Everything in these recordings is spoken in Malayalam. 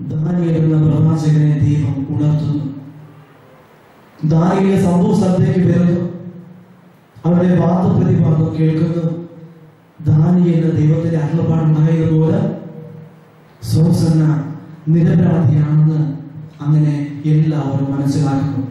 ദാനിയേൽ എന്ന പ്രവാചകനെ ദൈവം ഉണർത്തുന്നു ദാനിയേൽ സംഭവ സ്ഥലത്തേക്ക് വരുന്നു അവിടെ വാദപ്രതിവാദം കേൾക്കുന്നു ദാനിയേലിന് ദൈവത്തിന്റെ അരുളപ്പാടുണ്ടായതുപോലെ സോസന്ന നിരപരാധിയാണെന്ന് അങ്ങനെ എല്ലാവരും മനസ്സിലാക്കുന്നു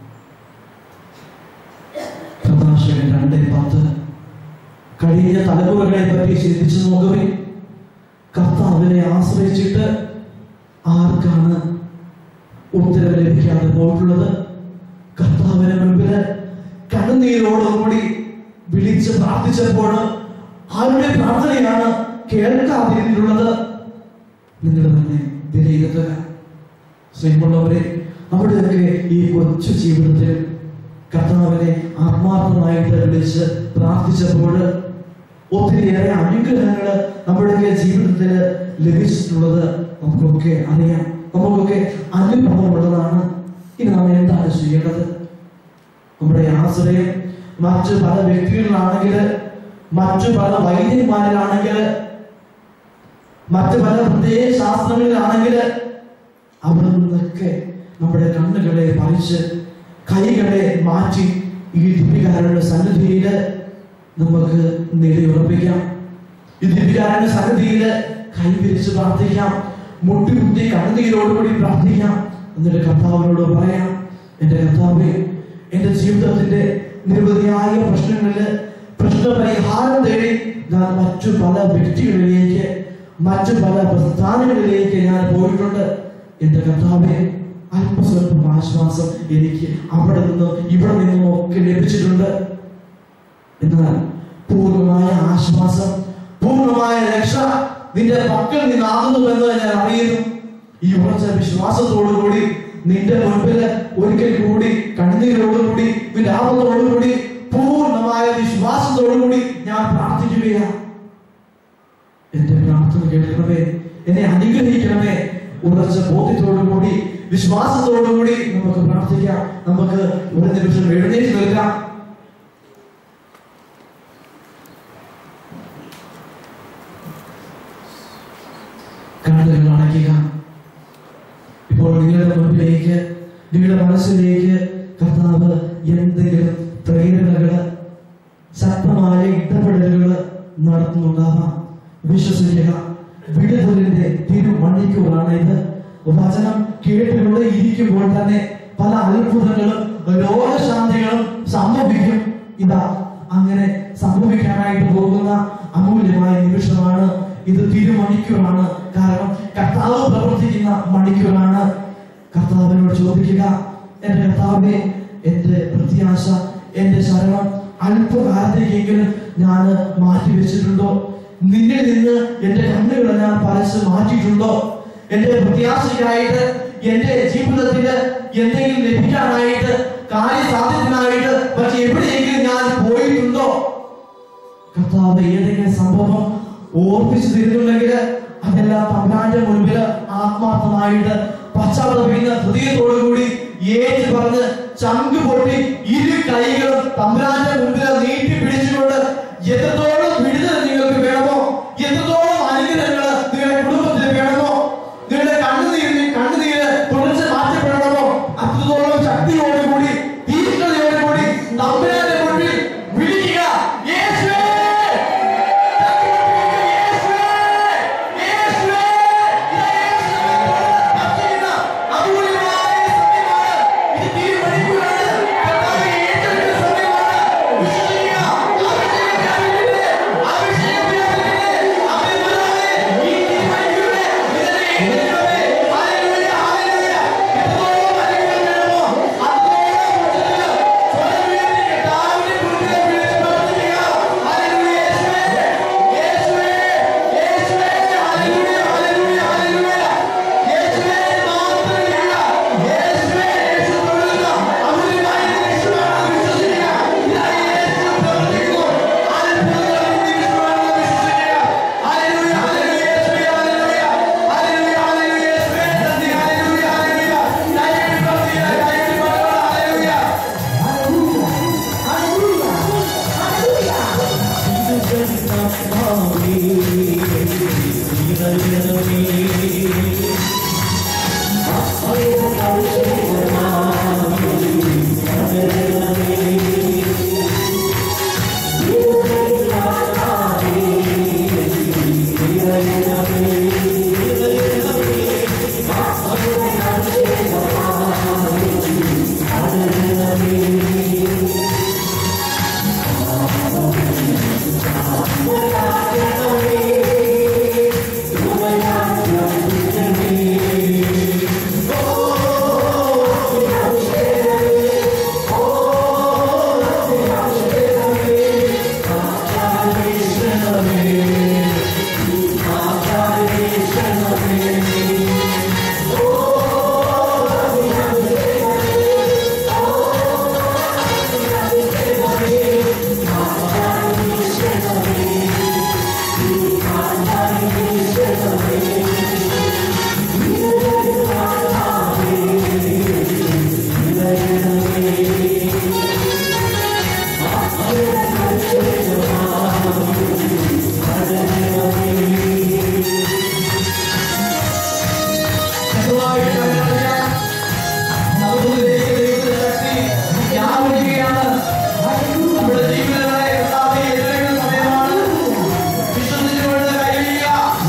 പ്രഭാഷകൻ രണ്ട് പത്ത് കഴിഞ്ഞ തലമുറകളെ പറ്റി ചിന്തിച്ചു നോക്കുവിൻ കർത്താവിനെ ആശ്രയിച്ചിട്ട് ആർക്കാണ് ഉത്തരവ് ലഭിക്കാതെ പോയിട്ടുള്ളത് കർത്താവിന് മുൻപില് കണ്ണുനീരോടുകൂടി വിളിച്ച് പ്രാർത്ഥിച്ചപ്പോൾ ആരുടെ പ്രാർത്ഥനയാണ് കേൾക്കാതിരുന്നിട്ടുള്ളത് നിങ്ങൾ തന്നെ വിലയിരുത്തുക സ്നേഹമുള്ളവരെ അവിടെയൊക്കെ ഈ കൊച്ചു ജീവിതത്തിൽ കർത്താവിനെ ആത്മാർത്ഥമായിട്ട് വിളിച്ച് പ്രാർത്ഥിച്ചപ്പോൾ ഒത്തിരിയേറെ അനുഗ്രഹങ്ങൾ നമ്മുടെയൊക്കെ ജീവിതത്തിൽ ലഭിച്ചിട്ടുള്ളത് നമുക്കൊക്കെ അറിയാം നമുക്കൊക്കെ അനുഭവമുള്ളതാണ് ഇനി നാം എന്താണ് ചെയ്യേണ്ടത് നമ്മുടെ ആശ്രയം മറ്റു പല വ്യക്തികളിലാണെങ്കിൽ മറ്റു പല വൈദ്യന്മാരിലാണെങ്കിൽ മറ്റു പല പ്രത്യേക ശാസ്ത്രങ്ങളിലാണെങ്കിൽ അവിടെ നിന്നൊക്കെ നമ്മുടെ കണ്ണുകളെ പറിച്ച് കൈകളെ മാറ്റി ഈ ദിപ്പികാരുടെ സന്നിധിയിൽ നമുക്ക് നേടിയുറപ്പിക്കാം ഈ ദിപ്പികാരുടെ സന്നിധിയിൽ കൈപിരിച്ച് പ്രാർത്ഥിക്കാം മുട്ടിമുട്ടി കണ്ണുനീരോടുകൂടി പ്രാർത്ഥിക്കാം എന്നിട്ട് കർത്താവിനോട് പറയാം എന്റെ കർത്താവെ എന്റെ ജീവിതത്തിന്റെ നിരവധിയായ പ്രശ്നങ്ങളില് പ്രശ്നപരിഹാരം തേടി ഞാൻ മറ്റു പല വ്യക്തികളിലേക്ക് മറ്റു പല പ്രസ്ഥാനങ്ങളിലേക്ക് ഞാൻ പോയിട്ടുണ്ട് എന്റെ കർത്താവെ അല്പസ്വല്പം ആശ്വാസം എനിക്ക് അവിടെ നിന്നും ഇവിടെ നിന്നും ഒക്കെ ലഭിച്ചിട്ടുണ്ട് എന്നാൽ പൂർണ്ണമായ ആശ്വാസം പൂർണ്ണമായ രക്ഷ നിന്റെ പക്കൽ നിന്നാകുന്നുവെന്ന് ഞാൻ അറിയുന്നു ഈ ഉറച്ച വിശ്വാസത്തോടുകൂടി നിന്റെ മുൻപിൽ ഒരിക്കൽ കൂടി കണ്ണീരോടുകൂടി വിലാപത്തോടുകൂടി പൂർണ്ണമായ വിശ്വാസത്തോടുകൂടി ഞാൻ പ്രാർത്ഥിക്കുകയാണ് എന്റെ പ്രാർത്ഥന കേൾക്കണമേ എന്നെ അനുഗ്രഹിക്കണമേ ഉറച്ച ബോധ്യത്തോടുകൂടി വിശ്വാസത്തോടുകൂടി നമുക്ക് പ്രാർത്ഥിക്കാം നമുക്ക് ഒരു നിമിഷം എഴുന്നേറ്റ് നിൽക്കാം കണ്ണുകൾ അടയ്ക്കുക ഇപ്പോൾ നിങ്ങളുടെ മുൻപിലേക്ക് നിങ്ങളുടെ മനസ്സിലേക്ക് കർത്താവ് എന്തെങ്കിലും പ്രേരണകള് ശക്തമായ ഇടപെടലുകൾ നടത്തുന്നുണ്ടാവാം വിശ്വസിക്കുക വിടുതലിന്റെ തിരുമണിക്കൂറാണ് ഇത് വചനം കേട്ടുകൊണ്ട് ഇരിക്കുമ്പോൾ തന്നെ പല അത്ഭുതങ്ങളും രോഗശാന്തികളും സംഭവിക്കും ഇതാ അങ്ങനെ സംഭവിക്കാനായിട്ട് പോകുന്ന അമൂല്യമായ നിമിഷമാണ് ഇത് തിരുമണിക്കൂറാണ് കാരണം കർത്താവ് പ്രവർത്തിക്കുന്ന മണിക്കൂറാണ് കർത്താവിനോട് ചോദിക്കുക എന്റെ കർത്താവെ എന്റെ പ്രത്യാശ എന്റെ ശരണം അല്പകാലത്തേക്കെങ്കിലും ഞാൻ മാറ്റി വെച്ചിട്ടുണ്ടോ നിന്നിൽ നിന്ന് എന്റെ കണ്ണുകളെ ഞാൻ പരസ്യം മാറ്റിയിട്ടുണ്ടോ എന്റെ പ്രത്യാശയ്ക്കായിട്ട് എന്റെ ജീവിതത്തിന് എന്തെങ്കിലും ലഭിക്കാനായിട്ട് കാര്യസാധ്യത്തിനായിട്ട് പക്ഷെ എവിടെയെങ്കിലും ഞാൻ പോയിട്ടുണ്ടോ കർത്താവ് ഏതെങ്കിലും സംഭവം ഓർപ്പിച്ചു തരുന്നുണ്ടെങ്കിൽ അതെല്ലാം തമ്പ്രാന്റെ മുൻപിൽ ആത്മാർത്ഥമായിട്ട് പശ്ചാത്തലപിക്കുന്ന ഹൃദയത്തോടുകൂടി ഏറ്റു പറഞ്ഞ് ചങ്ക് പൊട്ടി ഇരു കൈകളും തമ്പ്രാന്റെ മുൻപിൽ നീട്ടി പിടിച്ചുകൊണ്ട് എത്രത്തോളം വിടുതൽ നിങ്ങൾക്ക് വേണമോ എത്രത്തോളം അനുഗ്രഹങ്ങൾ നിങ്ങളുടെ കുടുംബത്തിൽ വേണമോ നിങ്ങളുടെ കണ്ണുനീരിന് കണ്ണുനീര് തുടർച്ച മാറ്റപ്പെടണമോ അത്രത്തോളം ശക്തിയോടുകൂടി തീഷ്ണതയോടുകൂടി തമ്പുരാന്റെ മുൻപിൽ വിളിക്കുക യേശുവേ അഭിഷേകം ശക്തമായിട്ട് അറിയാം നമുക്കുള്ളിലേക്ക് ദൈവത്തിന്റെ ശക്തി വ്യാപരിക്കുകയാണ് നമ്മുടെ ജീവിതങ്ങളെ കർത്താവെ എതിരേൽക്കുന്ന സമയമാണ് വിശ്വസിച്ചുകൊണ്ട് കൈവരിക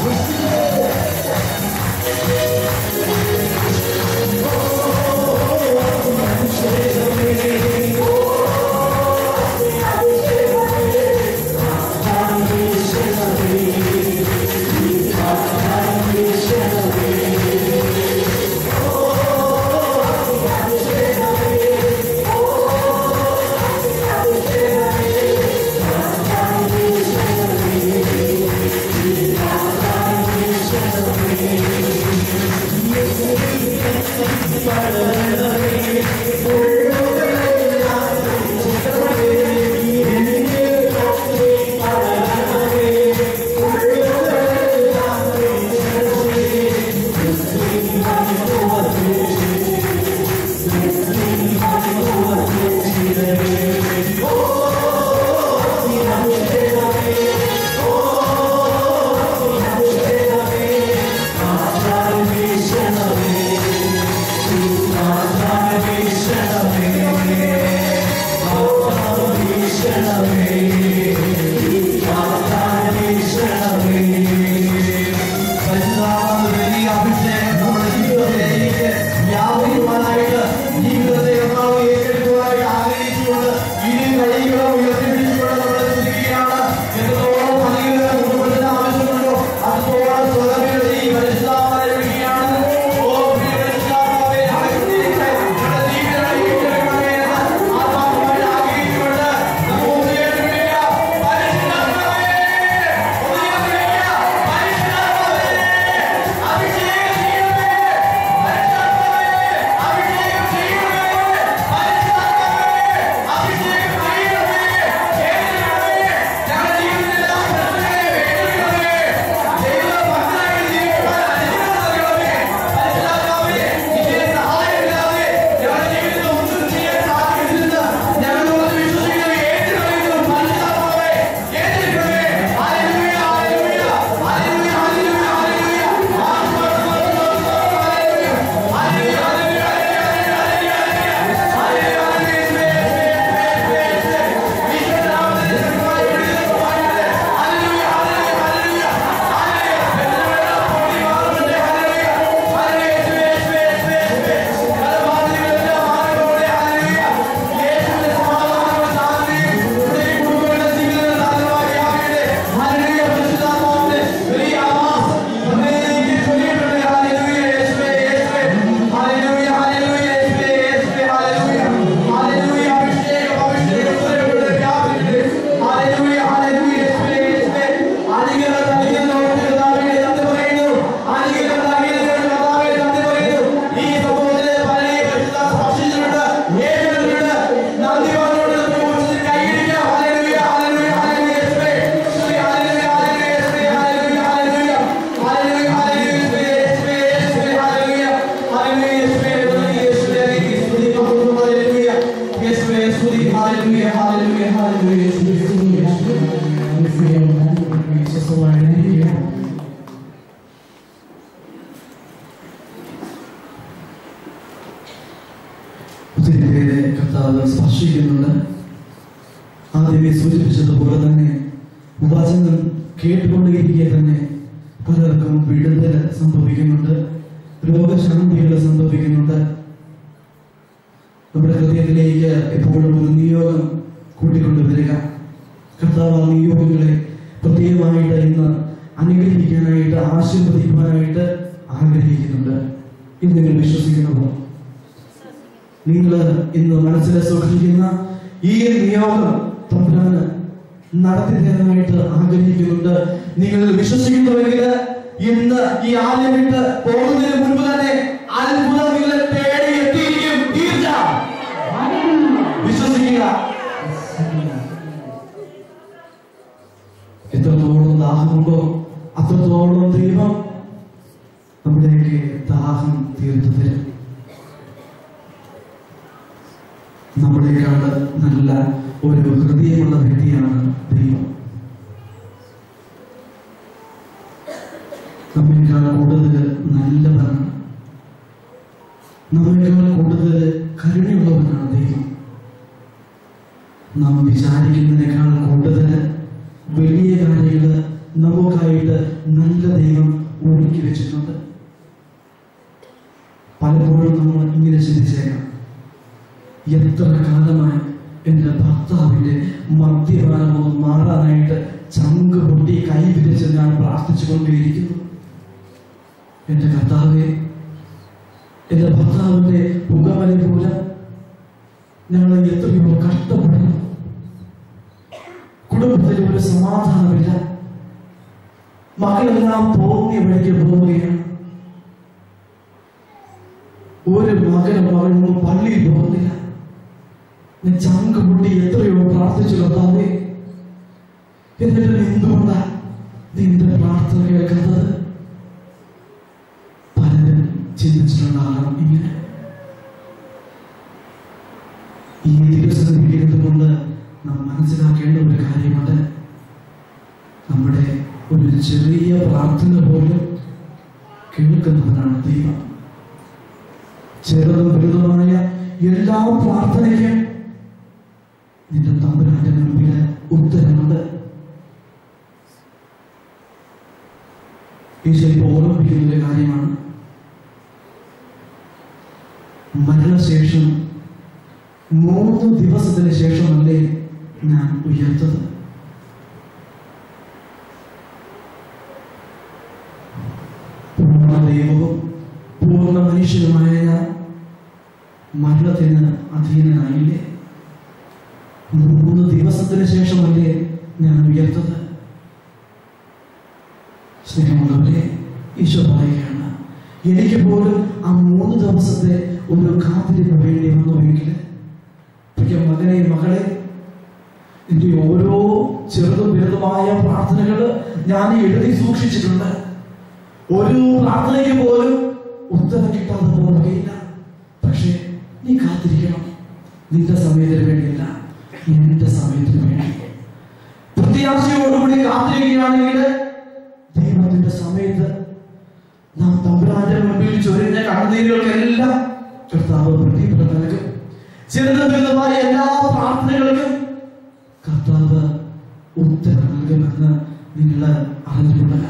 പരിശുദ്ധാത്മാവിന്റെ വലിയ അഭിഷേകം നമ്മുടെ ജീവിതത്തിലേക്ക് വ്യാപരിക്കുവാനായിട്ട് ജീവിതത്തെ കർത്താവ് ഏറ്റെടുക്കുവാനായിട്ട് ആഗ്രഹിച്ചുകൊണ്ട് ഇരു കൈകളും ഉയർത്തിപ്പിടിച്ചുകൊണ്ട് നമ്മൾ ചിന്തിക്കുകയാണ് എത്രത്തോളം അനുഗ്രഹം കുടുംബത്തിന് ആവശ്യമുണ്ടോ അത്രത്തോളം സ്വതന്ത്രത ഈ പരിശുദ്ധാത്മാവിനെ വിളിക്കുകയാണ് ഓ പ്രിയ പരിശുദ്ധാത്മാവേ, അകത്തേക്ക് നമ്മുടെ ജീവിതങ്ങളെ ഏറ്റെടുക്കണമേ എന്ന് ആത്മാർത്ഥമായിട്ട് ആഗ്രഹിച്ചുകൊണ്ട് നമുക്ക് ഒന്നുചേർന്ന് വിളിക്കാം. പരിശുദ്ധാത്മാവേ, ഒന്നുചേർന്ന് വിളിക്കാം. പരിശുദ്ധാത്മാവേ, അഭിഷേകം ചെയ്യണമേ. പരിശുദ്ധാത്മാവേ, അഭിഷേകം ചെയ്യണമേ. പരിശുദ്ധാത്മാവേ, അഭിഷേകം ചെയ്യണമേ. ഏറ്റെടുക്കണമേ. ഞങ്ങളുടെ ജീവിതത്തിലെ ആ പ്രശ്നങ്ങളെ ഏറ്റെടുക്കണമേ. ദൈവഭക്തനായി ജീവിക്കുവാൻ അനുഗ്രഹം നൽകണമേ. പരിശുദ്ധാത്മാവേ, നിന്റെ സഹായമില്ലാതെ ഞങ്ങളുടെ ജീവിതത്തിൽ ഒന്നും ചെയ്യാൻ സാധിക്കുന്നില്ല. ഞങ്ങളോട് വിശ്വസിക്കുന്നത് ഏറ്റെടുക്കണമെന്നും പരിശുദ്ധാത്മാവേ, ഏറ്റെടുക്കണമേ. ഹല്ലേലൂയ, ഹല്ലേലൂയ, ഹല്ലേലൂയ, ഹല്ലേലൂയ, ഹല്ലേലൂയ. ഈ സമൂഹത്തിലെ പലരെ പരിശുദ്ധ സ്പർശിച്ചിട്ടുണ്ട് ഏറ്റെടുത്തിട്ടുണ്ട് നന്ദി പറഞ്ഞുകൊണ്ട് നമുക്ക് കൈയിടിക്കാം ഹല്ലേലൂയ ഹല്ലേലൂയ ഹല്ലേലൂയ യേശുവേ യേശുവേ ഹല്ലേലൂയ ഹല്ലേലൂയ യേശുവേ ഹല്ലേലൂയ ഹല്ലേലൂയ യേശുവേ യേശുവേ ഹല്ലേലൂയ ഹല്ലേലൂയ യേശുവേ യേശുവേ യേശുവേ ഹല്ലേലൂയ യേശുവേ സ്തുതി ഹല്ലേലൂയ ഹല്ലേലൂയ ഹല്ലേലൂയ യേശുവേ സ്തുതി യേശുവേ വിശ്വസമായിരിക്കും ഒത്തിരി പേരെ കർത്താവ് സ്പർശിക്കുന്നുണ്ട് ആദ്യമേ സൂചിപ്പിച്ചതുപോലെ തന്നെ വചനം കേട്ടുകൊണ്ടേയിരിക്കെ തന്നെ പലർക്കും വിടുതൽ സംഭവിക്കുന്നുണ്ട് രോഗശാന്തികൾ സംഭവിക്കുന്നുണ്ട് നമ്മുടെ ഹൃദയത്തിലേക്ക് എപ്പോഴും ഒരു നിയോഗം കൂട്ടിക്കൊണ്ടുവരിക കർത്താവ് ആ നിയോഗങ്ങളെ പ്രത്യേകമായിട്ട് ഇന്ന് അനുഗ്രഹിക്കാനായിട്ട് ആശീർവദിക്കുവാനായിട്ട് ആഗ്രഹിക്കുന്നുണ്ട് ഇത് നിങ്ങൾ വിശ്വസിക്കണമോ നിങ്ങൾ ഇന്ന് മനസ്സിൽ സൂക്ഷിക്കുന്ന ഈ നിയോഗം തമ്പുരാന് നടത്തി തരാനായിട്ട് ആഗ്രഹിക്കുന്നുണ്ട് നിങ്ങൾ വിശ്വസിക്കുന്നുവെങ്കിൽ ഇന്ന് ഈ ആലയം വിട്ട് പോകുന്നതിന് മുൻപ് തന്നെ അത്ഭുതം നിങ്ങളെ തേടി എത്തിയിരിക്കും തീർച്ച വിശ്വസിക്കുക എത്രത്തോളം ദാഹമുണ്ടോ അത്രത്തോളം ദൈവം നമ്മുടെയൊക്കെ ദാഹം തീർത്തു തരും നമ്മളെക്കാൾ നല്ല ഒരു ഹൃദയമുള്ള വ്യക്തിയാണ് ദൈവം നമ്മേക്കാൾ കൂടുതൽ നല്ലവനാണ് നമ്മളെക്കാൾ കൂടുതൽ കരുണയുള്ളവനാണ് ദൈവം നാം വിചാരിക്കുന്നതിനേക്കാൾ കൂടുതൽ വലിയ കാര്യങ്ങൾ നമുക്കായിട്ട് നല്ല ദൈവം ഒരുക്കി വെച്ചിട്ടുണ്ട് പലപ്പോഴും നമ്മൾ ഇങ്ങനെ ചിന്തിച്ചേക്കാം എത്ര കാലമായി എൻ്റെ ഭർത്താവിൻ്റെ മദ്യപാനമൊന്ന് മാറാനായിട്ട് ചങ്ക് പൊട്ടി കൈ വിരിച്ച് ഞാൻ പ്രാർത്ഥിച്ചുകൊണ്ടേയിരിക്കുന്നു എൻ്റെ കർത്താവെ എൻ്റെ ഭർത്താവിൻ്റെ പുകവലി മൂലം ഞങ്ങൾ എത്രയോ കഷ്ടപ്പെടുന്നു കുടുംബത്തിൽ ഒരു സമാധാനമില്ല മക്കളെല്ലാം തോന്നിയ വഴിക്ക് പോവുകയാണ് ഒരു മകനും മകളൊന്നും പള്ളിയിൽ പോകുന്നില്ല ഞാൻ ചങ്ക് പൊട്ടി എത്രയോ പ്രാർത്ഥിച്ചു കർത്താവേ എന്നിട്ട് നീ എന്തുകൊണ്ടാ നിന്റെ പ്രാർത്ഥന കേൾക്കുന്നത് പലരും ചിന്തിച്ചിട്ടുണ്ടാകണം ഇങ്ങനെ ഈ ദിവസം കൊണ്ട് നാം മനസ്സിലാക്കേണ്ട ഒരു കാര്യമുണ്ട് നമ്മുടെ ഒരു ചെറിയ പ്രാർത്ഥന പോലും കേൾക്കുന്നവനാണ് ദൈവം ചെറുതും വലുതുമായ എല്ലാ പ്രാർത്ഥനയ്ക്കും നിന്റെ തമ്പുരാന്റെ മുമ്പിൽ ഉത്തരമുണ്ട് ഈ ചിലപ്പോൾ ഓർമ്മിപ്പിക്കുന്ന ഒരു കാര്യമാണ് മരണശേഷം മൂന്ന് ദിവസത്തിന് ശേഷമല്ലേ ഞാൻ ഉയർത്തത് പൂർണ്ണ ദൈവവും പൂർണ്ണ മനുഷ്യനുമായ ഞാൻ മരണത്തിന് അധീനനായില്ലേ മൂന്ന് ദിവസത്തിന് ശേഷമല്ലേ ഞാൻ ഉയർത്തത് സ്നേഹമുള്ളവരെ ഈശോ പറയുകയാണ് എനിക്ക് പോലും ആ മൂന്ന് ദിവസത്തെ ഒരു കാത്തിരിപ്പ് വേണ്ടി വന്നുവെങ്കിൽ പ്രിയ മകനെ മകളെ നിന്റെ ഓരോ ചെറുതും വലുതുമായ പ്രാർത്ഥനകൾ ഞാൻ എഴുതി സൂക്ഷിച്ചിട്ടുണ്ട് ഒരു പ്രാർത്ഥനയ്ക്ക് പോലും ഉത്തരം കിട്ടാതെ പോകുകയില്ല പക്ഷേ നീ കാത്തിരിക്കണം നിന്റെ സമയത്തിന് വേണ്ടിയല്ല എന്റെ സമയത്തിന് വേണ്ടി പ്രത്യാശയോടുകൂടി കാത്തിരിക്കുകയാണെങ്കിൽ ദൈവത്തിന്റെ സമയത്ത് നാം തമ്പുരാന്റെ മുമ്പിൽ ചൊരിഞ്ഞ കണ്ണുനീരുകൾക്കെല്ലാം കർത്താവ് പ്രതിഫലം നൽകും ചെറുതും വലുതുമായ എല്ലാ പ്രാർത്ഥനകൾക്കും കർത്താവ് ഉത്തരം നൽകുമെന്ന് നിങ്ങൾ അറിഞ്ഞുകൊള്ളുക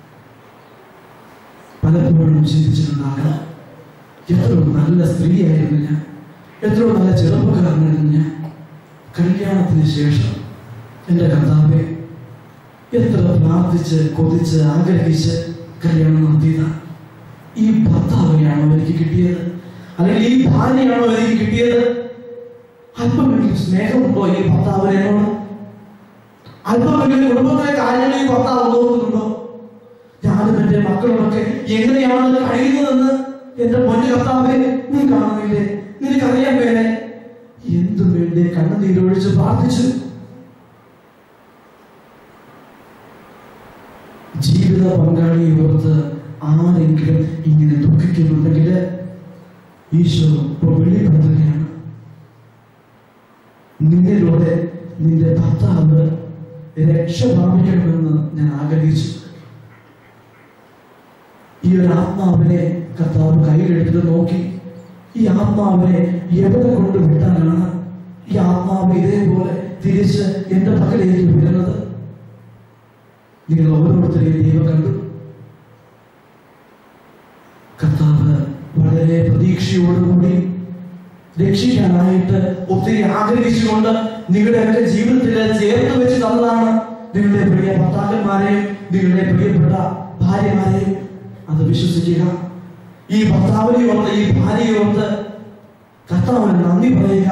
പലപ്പോഴും ചിന്തിച്ചിട്ടുണ്ടാകാം എത്രയോ നല്ല സ്ത്രീയായിരുന്നു ഞാൻ എത്രയോ നല്ല ചെറുപ്പക്കാരനായിരുന്നു ഞാൻ കല്യാണത്തിന് ശേഷം എൻ്റെ കർത്താവെ എത്ര പ്രാർത്ഥിച്ച് കൊതിച്ച് ആഗ്രഹിച്ച് കല്യാണം നടത്തിയതാണ് ഈ ഭർത്താവിനെയാണോ എനിക്ക് കിട്ടിയത് അല്ലെങ്കിൽ ഈ ഭാര്യയാണോ എനിക്ക് കിട്ടിയത് അല്പമെങ്കിലും സ്നേഹമുണ്ടോ ഈ ഭർത്താവിനോട് അല്പമെങ്കിലും കുടുംബത്തിലെ കാര്യങ്ങൾ ഈ ഭർത്താവ് നോക്കുന്നുണ്ടോ ഞാനും എന്റെ മക്കളുമൊക്കെ എങ്ങനെയാണ് കഴിയുന്നതെന്ന് എന്റെ പൊന്നു കർത്താവെ നീ കാണുന്നില്ലേ നിനക്കറിയാൻ വേണേ എന്തു വേണ്ടി കണ്ണുനീരൊഴിച്ച് പ്രാർത്ഥിച്ചു ജീവിത പങ്കാളിയെ ഓർത്ത് ആരെങ്കിലും ഇങ്ങനെ ദുഃഖിക്കുന്നുണ്ടെങ്കിൽ ഈശോ ഇപ്പോൾ വെളിപ്പെടുത്തുകയാണ് നിന്നിലൂടെ നിന്റെ ഭർത്താവ് രക്ഷ പ്രാപിക്കണമെന്ന് ഞാൻ ആഗ്രഹിച്ചു ഈ ഒരു ആത്മാവിനെ കർത്താവ് കയ്യിലെടുത്ത് നോക്കി ഈ ആത്മാവിനെ എവിടെ കൊണ്ട് വിട്ടാലാണ് ഈ ആത്മാവ് ഇതേപോലെ തിരിച്ച് എന്റെ പക്കലേക്ക് വരുന്നത് നിങ്ങൾ ഓരോരുത്തരെയും ദൈവം കണ്ടു കർത്താവ് വളരെ പ്രതീക്ഷയോടുകൂടി രക്ഷിക്കാനായിട്ട് ഒത്തിരി ആഗ്രഹിച്ചുകൊണ്ട് നിങ്ങളുടെയൊക്കെ ജീവിതത്തിൽ ചേർത്ത് വെച്ച് തന്നതാണ് നിങ്ങളുടെ പ്രിയ ഭർത്താക്കന്മാരെയും നിങ്ങളുടെ പ്രിയപ്പെട്ട ഭാര്യമാരെയും അത് വിശ്വസിക്കുക ഈ ഭർത്താവിനെ ഓർത്ത് ഈ ഭാര്യയെ ഓർത്ത് കർത്താവിന് നന്ദി പറയുക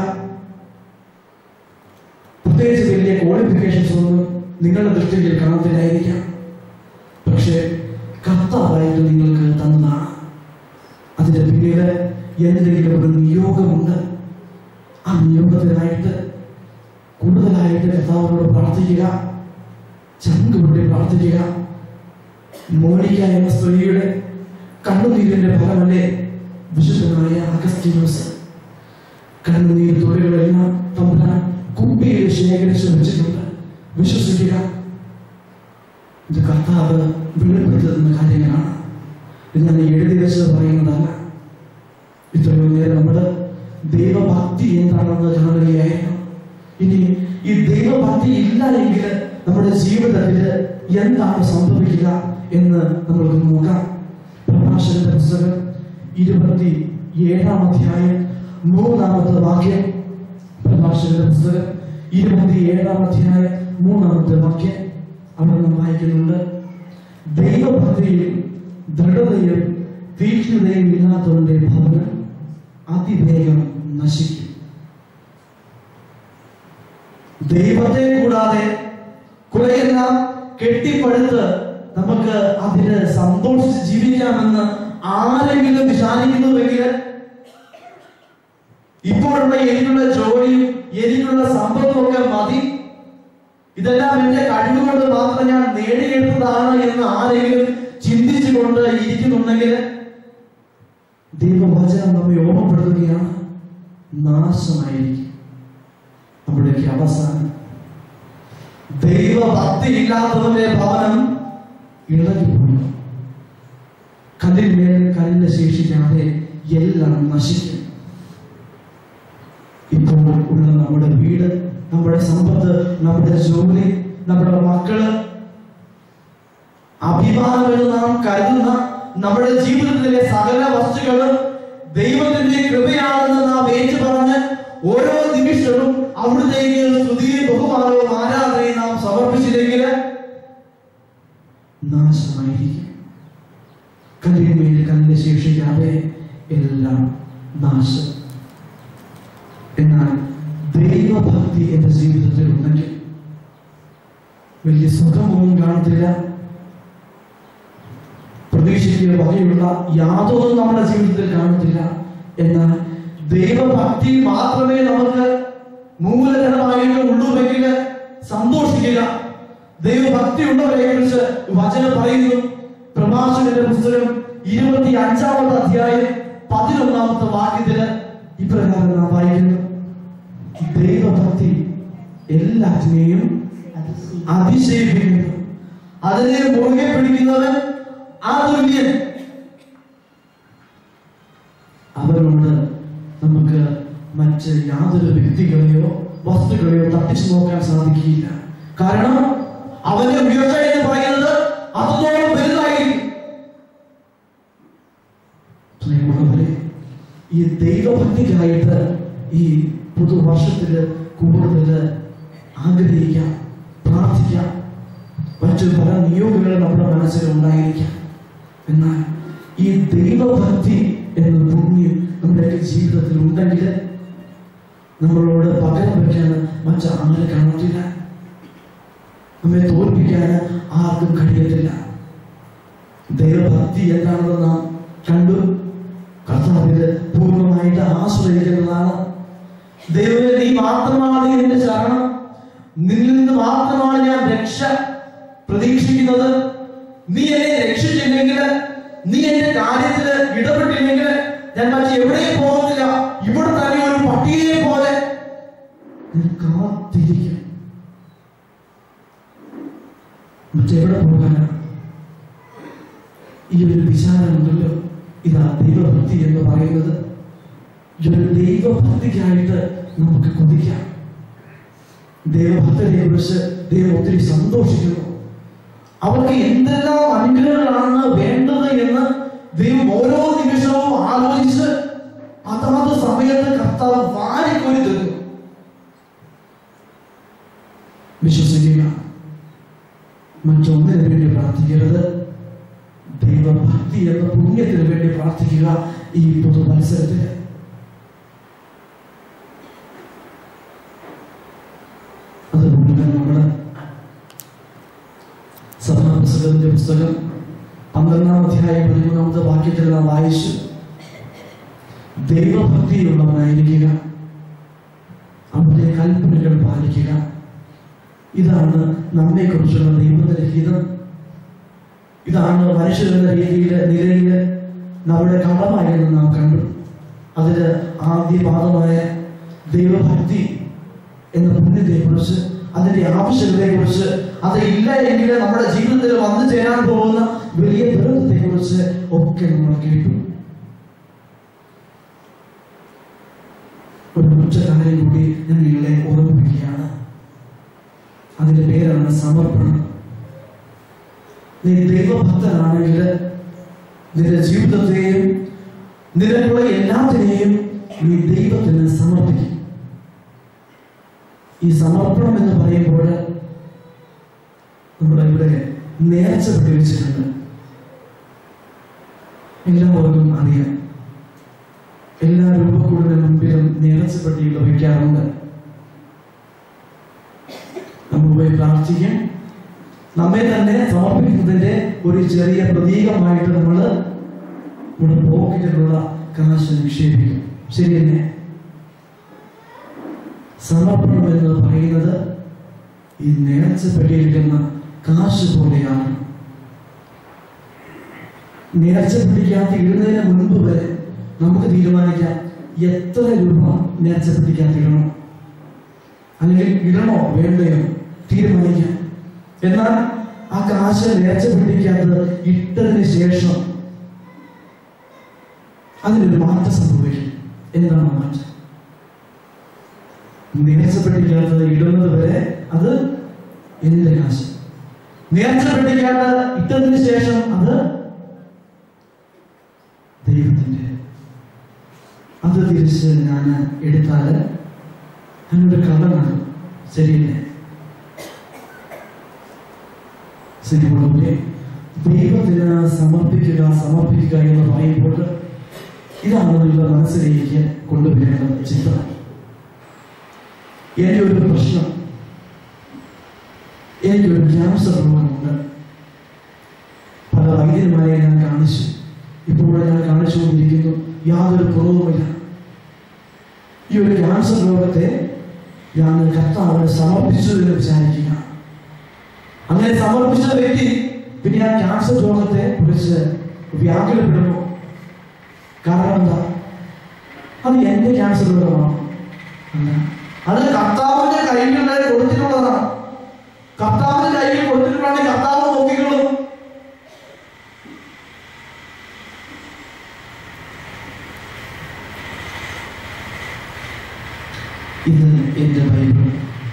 പ്രത്യേകിച്ച് വലിയ ക്വാളിഫിക്കേഷൻസ് ഒന്നും നിങ്ങളുടെ ദൃഷ്ടിയിൽ കാണത്തില്ലായിരിക്കാം പക്ഷേ കർത്താവായിട്ട് നിങ്ങൾക്ക് തന്നതാണ് അതിന്റെ പിന്നിൽ എന്തെങ്കിലും ഒരു നിയോഗമുണ്ട് ആ നിയോഗത്തിനായിട്ട് കൂടുതലായിട്ട് കർത്താവിനോട് പ്രാർത്ഥിക്കുക ചങ്കുപൊട്ടി പ്രാർത്ഥിക്കുക മോണിക്ക എന്ന സ്ത്രീയുടെ കണ്ണുനീരിന്റെ ഫലമല്ലേ വിശുദ്ധനായ അഗസ്റ്റീനോസ് കണ്ണുനീർ തുള്ളികളെല്ലാം തമ്പുരാൻ കുപ്പിയിൽ ശേഖരിച്ച് വെച്ചിട്ടുണ്ട് വിശ്വസിക്കുക ഇത് കർത്താവ് വെളിപ്പെടുത്തുന്ന കാര്യങ്ങളാണ് ഇത് ഞാൻ എഴുതി വെച്ചത് പറയുന്നതല്ല ഇത്രയോ നേരം നമ്മൾ ദൈവഭക്തി എന്താണെന്ന് കാണുകയായിരുന്നു ഇനി ഈ ദൈവഭക്തി ഇല്ല എങ്കിൽ നമ്മുടെ ജീവിതത്തിൽ എന്താണ് സംഭവിക്കുക എന്ന് നമ്മൾക്ക് നോക്കാം പ്രഭാഷകന്റെ പുസ്തകം ഇരുപത്തി ഏഴാം അധ്യായം മൂന്നാമത്തെ വാക്യം പ്രഭാഷകന്റെ പുസ്തകം ഇരുപത്തി ഏഴാം അധ്യായം മൂന്നാമത്തെ വാക്യം അവിടെ നാം വായിക്കുന്നുണ്ട് ദൈവഭക്തിയും ദൃഢതയും തീക്ഷ്ണതയും ഇല്ലാത്തവന്റെ ഭവനം അതിവേഗം നശിക്കും ദൈവത്തെ കൂടാതെ കുറെയെല്ലാം കെട്ടിപ്പടുത്ത് നമുക്ക് അതിന് സന്തോഷിച്ച് ജീവിക്കാമെന്ന് ആരെങ്കിലും വിചാരിക്കുന്നുവെങ്കിൽ ഇപ്പോഴുള്ള എനിക്കുള്ള ജോലിയും എനിക്കുള്ള സമ്പത്തും ഒക്കെ മതി ഇതെല്ലാം എന്റെ കഴിവുകൊണ്ട് മാത്രം ഞാൻ നേടിയെടുത്തതാണ് എന്ന് ആരെങ്കിലും ചിന്തിച്ചുകൊണ്ട് ഇരിക്കുന്നുണ്ടെങ്കിൽ ദൈവവചനം നമ്മെ ഓർമ്മപ്പെടുത്തുകയാണ് നാശമായിരിക്കും അവിടേക്ക് അവസാനം ദൈവഭക്തി ഇല്ലാത്തവന്റെ ഭവനം ഇളകിപ്പോയി കല്ലിന്മേൽ കല്ലിന് ശേഷിക്കാതെ എല്ലാം നശിക്കും ഇപ്പോൾ ഉള്ള നമ്മുടെ വീട് നമ്മുടെ സമ്പത്ത് നമ്മുടെ ജോലി നമ്മുടെ മക്കള് അഭിമാനമെന്ന് നാം കരുതുന്ന നമ്മുടെ ജീവിതത്തിലെ സകല വസ്തുക്കളും ദൈവത്തിന്റെ കൃപയാണെന്ന് നാം ഏറ്റു പറഞ്ഞ് ഓരോ നിമിഷവും അവിടുത്തേക്ക് സ്തുതിയും ബഹുമാനവും ആരാധനയും നാം സമർപ്പിച്ചില്ലെങ്കിൽ നാശമായിരിക്കും കല്ലിന്മേൽ കല്ലിന് ശേഷിക്കാതെ എല്ലാം നാശം എന്നാൽ ദൈവഭക്തി എന്റെ ജീവിതത്തിൽ ഉണ്ടെങ്കിൽ വലിയ സുഖമൊന്നും കാണത്തില്ല പ്രതീക്ഷിക്കുന്ന വകയുള്ള യാതൊന്നും നമ്മുടെ ജീവിതത്തിൽ കാണത്തില്ല എന്നാൽ ദൈവഭക്തി മാത്രമേ നമുക്ക് മൂലധനമായിട്ട് ഉള്ളുവെങ്കിൽ സന്തോഷിക്കുക ദൈവഭക്തി ഉള്ളവരെ കുറിച്ച് വചനം പറയുന്നു പ്രഭാഷകന്റെ പുസ്തകം ഇരുപത്തി അഞ്ചാമത്തെ അധ്യായം പതിനൊന്നാമത്തെ വാക്യത്തില് ഇപ്രകാരം നാം വായിക്കുന്നു ദൈവഭക്തി എല്ലാറ്റിനെയും അതിശയിപ്പിക്കുന്നു അതിനെ മുറുകെ പിടിക്കുന്നവൻ അതുല്യൻ അവനോട് നമുക്ക് മറ്റ് യാതൊരു വ്യക്തികളെയോ വസ്തുക്കളെയോ തട്ടിച്ചു നോക്കാൻ സാധിക്കില്ല കാരണം അവന്റെ ഉയർച്ച എന്ന് പറയുന്നത് അതോളം വലുതായിരിക്കും പ്രിയമുള്ളവരെ ഈ ദൈവഭക്തിക്കായിട്ട് ഈ പുതുവർഷത്തില് കൂടുതൽ ആഗ്രഹിക്കാം പ്രാർത്ഥിക്കാം മറ്റു പല നിയോഗങ്ങളും നമ്മുടെ മനസ്സിൽ ഉണ്ടായിരിക്കാം എന്നാൽ ഈ ദൈവഭക്തി എന്ന പുണ്യം നമ്മുടെയൊക്കെ ജീവിതത്തിൽ ഉണ്ടെങ്കിൽ നമ്മളോട് പകരം വയ്ക്കാൻ മറ്റു ആരെ കാണത്തില്ല നമ്മെ തോൽപ്പിക്കാൻ ആർക്കും കഴിയത്തില്ല ദൈവഭക്തി എന്താണെന്ന് നാം കണ്ടു കർത്താവില് പൂർണ്ണമായിട്ട് ആശ്രയിക്കുന്നതാണ് ദൈവമേ നീ മാത്രമാണ് എന്റെ ശരണം നിന്നിൽ നിന്ന് മാത്രമാണ് ഞാൻ രക്ഷ പ്രതീക്ഷിക്കുന്നത് നീ എന്നെ രക്ഷിച്ചില്ലെങ്കിൽ നീ എന്റെ കാര്യത്തിൽ ഇടപെട്ടില്ലെങ്കിൽ ഞാൻ മറ്റ് എവിടെയും പോകുന്നില്ല ഇവിടെ തന്നെ ഒരു പട്ടിയെ പോലെ ഞാൻ കാത്തിരിക്കും മറ്റെവിടെ പോകാനാണ് ഈ ഒരു വിചാരമുണ്ടല്ലോ ഇതാ ദൈവഭക്തി എന്ന് പറയുന്നത് ഈ ഒരു ദൈവഭക്തിക്കായിട്ട് നമുക്ക് കൊതിക്കാം ദൈവഭക്തരെ കുറിച്ച് ദൈവം ഒത്തിരി സന്തോഷിക്കുന്നു അവർക്ക് എന്തെല്ലാം അനുഗ്രഹങ്ങളാണ് വേണ്ടത് എന്ന് ദൈവം ഓരോ നിമിഷവും ആലോചിച്ച് അതാത് സമയത്ത് കർത്താവ് വാരിക്കോരി തരുന്നു വിശ്വസിക്കുക മറ്റൊന്നിനു വേണ്ടി പ്രാർത്ഥിക്കരുത് ദൈവഭക്തി എന്ന പുണ്യത്തിന് വേണ്ടി പ്രാർത്ഥിക്കുക ഈ പൊതു മത്സരത്തിന് അതുകൊണ്ട് തന്നെ നമ്മള് സഭാപുസ്തകത്തിന്റെ പുസ്തകം പന്ത്രണ്ടാം അധ്യായം പതിമൂന്നാമത്തെ വാക്യത്തിൽ നാം വായിച്ചു ദൈവഭക്തിയുള്ളവനായിരിക്കുക അവന്റെ കൽപ്പനകൾ പാലിക്കുക ഇതാണ് നമ്മെ കുറിച്ചുള്ള ദൈവത്തിന്റെ ഹിതം ഇതാണ് മനുഷ്യരുടെ രീതിയിൽ നിലയിൽ നമ്മുടെ കടമായെന്ന് നാം കണ്ടു അതില് ആദ്യ പാദമായ ദൈവഭക്തി എന്ന പുണ്യത്തെ കുറിച്ച് അതിന്റെ ആവശ്യകതയെ കുറിച്ച് അത് ഇല്ല എങ്കിൽ നമ്മുടെ ജീവിതത്തിൽ വന്നു ചേരാൻ പോകുന്ന വലിയ ദുരന്തത്തെ കുറിച്ച് ഒക്കെ നമ്മൾ കേട്ടു ഒറ്റ കാര്യം കൂടി ഞാൻ നിങ്ങളെ ഓർമ്മിപ്പിക്കുകയാണ് അതിന്റെ പേരാണ് സമർപ്പണം നീ ദൈവഭക്തനാണെങ്കിൽ നിന്റെ ജീവിതത്തെയും നിനക്കുള്ള എല്ലാത്തിനെയും നീ ദൈവത്തിന് സമർപ്പിക്കും ഈ സമർപ്പണം എന്ന് പറയുമ്പോൾ നമ്മുടെ ഇവിടെ നേർച്ച പിടിവെച്ചിട്ടുണ്ട് എല്ലാവർക്കും അറിയാം എല്ലാ രൂപക്കൂടിന് മുമ്പിലും നേർച്ച പെട്ടികൾ വയ്ക്കാറുണ്ട് നമ്മൾ പോയി പ്രാർത്ഥിക്കും നമ്മെ തന്നെ സമർപ്പിക്കുന്നതിന്റെ ഒരു ചെറിയ പ്രതീകമായിട്ട് നമ്മൾ നമ്മുടെ പോക്കറ്റിലുള്ള കാശ് നിക്ഷേപിക്കും ശരിയല്ലേ സമർപ്പണം എന്ന് പറയുന്നത് ഈ നേർച്ച പെട്ടിയിരിക്കുന്ന കാശ് പോലെയാണ് നേർച്ച പിടിക്കാത്ത ഇടുന്നതിന് മുൻപ് വരെ നമുക്ക് തീരുമാനിക്കാം എത്ര രൂപ നേർച്ച പിടിക്കാത്ത ഇടണം അല്ലെങ്കിൽ ഇടണോ വേണ്ടയോ തീരുമാനിക്കാം എന്നാൽ ആ കാശ് നേർച്ച പിടിക്കാത്തത് ഇട്ടതിന് ശേഷം അതിനൊരു മാറ്റം സംഭവിക്കും എന്താണ് ആ മാറ്റം നേർച്ച പിടിക്കാത്തത് ഇടുന്നത് വരെ അത് എന്റെ കാശ് നേർച്ച പിടിക്കാത്ത ഇട്ടതിന് ശേഷം അത് ദൈവത്തിന്റെ അത് തിരിച്ച് ഞാൻ എടുത്താൽ അതിനൊരു കടമാണ് ശരിയല്ലേ ശരിപോലെ ദൈവത്തിന് സമർപ്പിക്കുക സമർപ്പിക്കുക എന്ന് പറയുമ്പോൾ ഇതാണ് നിങ്ങളുടെ മനസ്സിലേക്ക് കൊണ്ടുവരേണ്ട ചിത്രം എൻ്റെ ഒരു പ്രശ്നം എനിക്കൊരു ക്യാൻസർ രോഗമുണ്ട് പല വൈദ്യന്മാരെ ഞാൻ കാണിച്ചു ഇപ്പോൾ ഞാൻ കാണിച്ചുകൊണ്ടിരിക്കുന്നു യാതൊരു കുറവുമില്ല ഈ ഒരു ക്യാൻസർ രോഗത്തെ ഞാൻ കർത്താവിന് സമർപ്പിച്ചു എന്ന് വിചാരിക്കുക അങ്ങനെ സമർപ്പിച്ച വ്യക്തി പിന്നെ ആ ക്യാൻസർ രോഗത്തെ കുറിച്ച് വ്യാകുലപ്പെടുന്നു കാരണം എന്താ അത് എന്റെ ക്യാൻസർ രോഗമാണ് അല്ല അത് കർത്താവിന്റെ കയ്യിലുള്ളത് കൊടുത്തിട്ടുള്ളതാണ് കർത്താവിന്റെ കയ്യിൽ കൊടുത്തിട്ടുള്ളതാണ് കർത്താവ് നോക്കിക്കൊള്ളും ഇത് എന്റെ ബൈബിൾ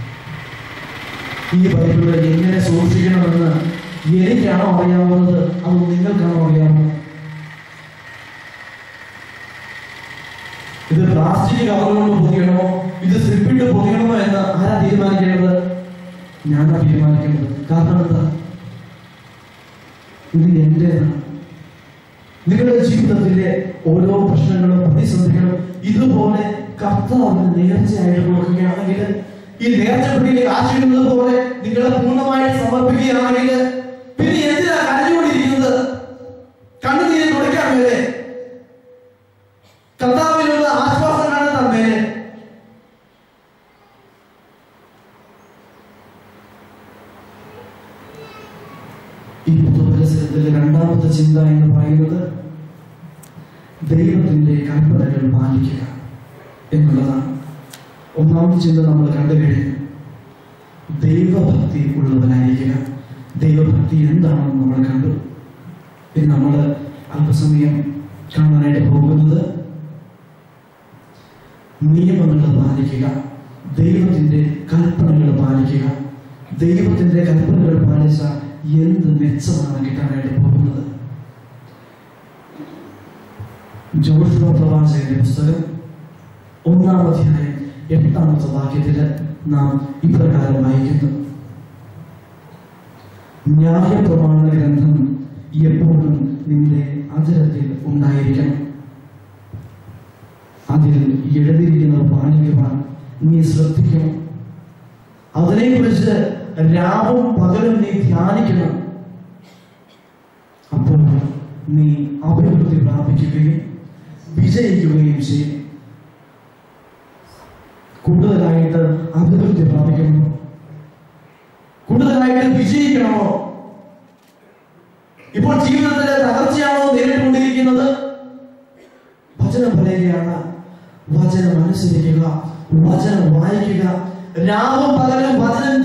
ഈ ബൈബിൾ എങ്ങനെ സൂക്ഷിക്കണമെന്ന് എനിക്കാണോ അറിയാവുന്നത് അത് നിങ്ങൾക്കാണോ അറിയാവുന്നത് ഇത് പ്ലാസ്റ്റിക് കവർ കൊണ്ട് പൊതിയണമോ ഇത് സ്ലിപ്പിട്ട് പൊതിയണമോ എന്ന് ആരാ തീരുമാനിക്കേണ്ടത് ഞാനാ തീരുമാനിക്കേണ്ടത് കാരണം എന്താ ഇത് എന്റേതാണ് നിങ്ങളുടെ ജീവിതത്തിലെ ഓരോ പ്രശ്നങ്ങളും പ്രതിസന്ധികളും ഇതുപോലെ കർത്താവിന് നേർച്ചയായിട്ട് കൊടുക്കുകയാണെങ്കിൽ ഈ നേർച്ചപ്പെട്ടിയിലേക്ക് ആശിക്കുന്നത് പോലെ നിങ്ങളെ പൂർണ്ണമായിട്ട് സമർപ്പിക്കുകയാണെങ്കിൽ പിന്നെ എന്തിനാ കരഞ്ഞുകൊണ്ടിരിക്കുന്നത് കണ്ണുനീര് തുടയ്ക്കാൻ മേലെ കർത്താവിനുള്ള ആശ്വാസം കണ്ടെത്താൻ മേലെ ഈ പുതുപരിസരത്തിലെ രണ്ടാമത്തെ ചിന്ത എന്ന് പറയുന്നത് ദൈവത്തിന്റെ കൽപ്പനകൾ പാലിക്കുക എന്നുള്ളതാണ് ഒന്നാമത്തെ ചിന്ത നമ്മൾ കണ്ടു കഴിഞ്ഞു ദൈവഭക്തി ഉള്ളവനായിരിക്കുക ദൈവഭക്തി എന്താണെന്ന് നമ്മൾ കണ്ടു ഇനി നമ്മൾ അല്പസമയം കാണാനായിട്ട് പോകുന്നത് നിയമങ്ങൾ പാലിക്കുക ദൈവത്തിന്റെ കൽപ്പനകൾ പാലിക്കുക ദൈവത്തിന്റെ കൽപ്പനകൾ പാലിച്ച എന്ത് മെച്ചമാണ് കിട്ടാനായിട്ട് പോകുന്നത് ജോഷുവ പ്രവാചകന്റെ പുസ്തകം ഒന്നാം അധ്യായം എട്ടാമത്തെ വാക്യത്തില് നാം ഇപ്രകാരം വായിക്കുന്നു ന്യായപ്രമാണ ഗ്രന്ഥം എപ്പോഴും നിന്റെ അതിരത്തിൽ ഉണ്ടായിരിക്കണം അതിൽ എഴുതിയിരിക്കുന്നത് പാലിക്കുവാൻ നീ ശ്രദ്ധിക്കണം അതിനെക്കുറിച്ച് രാവും പകലും നീ ധ്യാനിക്കണം അപ്പോൾ നീ അഭിവൃദ്ധി പ്രാപിക്കുകയും വിജയിക്കുകയും ചെയ്യും കൂടുതലായിട്ട് അഭിവൃദ്ധി പ്രാപിക്കണമോ കൂടുതലായിട്ട് വിജയിക്കണമോ ഇപ്പോൾ ജീവിതത്തിലെ തകർച്ചയാണോ നേരിട്ടുകൊണ്ടിരിക്കുന്നത് വചനം പറയുകയാണ് വചനം അനുസരിക്കുക വചനം വായിക്കുക രാവും പകലും വചനം